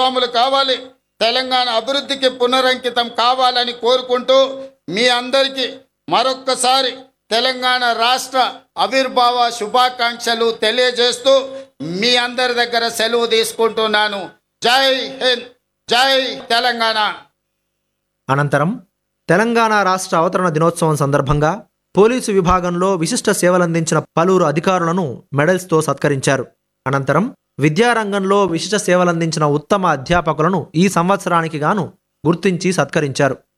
భాగస్వాములు కావాలి తెలంగాణ అభివృద్ధికి పునరంకితం కావాలని కోరుకుంటూ మీ అందరికీ మరొక్కసారి తెలంగాణ రాష్ట్ర ఆవిర్భావ శుభాకాంక్షలు తెలియజేస్తూ మీ అందరి దగ్గర సెలవు తీసుకుంటున్నాను జై హింద్ జై తెలంగాణ అనంతరం తెలంగాణ రాష్ట్ర అవతరణ దినోత్సవం సందర్భంగా పోలీసు విభాగంలో విశిష్ట సేవలందించిన పలువురు అధికారులను మెడల్స్తో సత్కరించారు అనంతరం విద్యారంగంలో విశిష్ట సేవలందించిన ఉత్తమ అధ్యాపకులను ఈ సంవత్సరానికి గాను గుర్తించి సత్కరించారు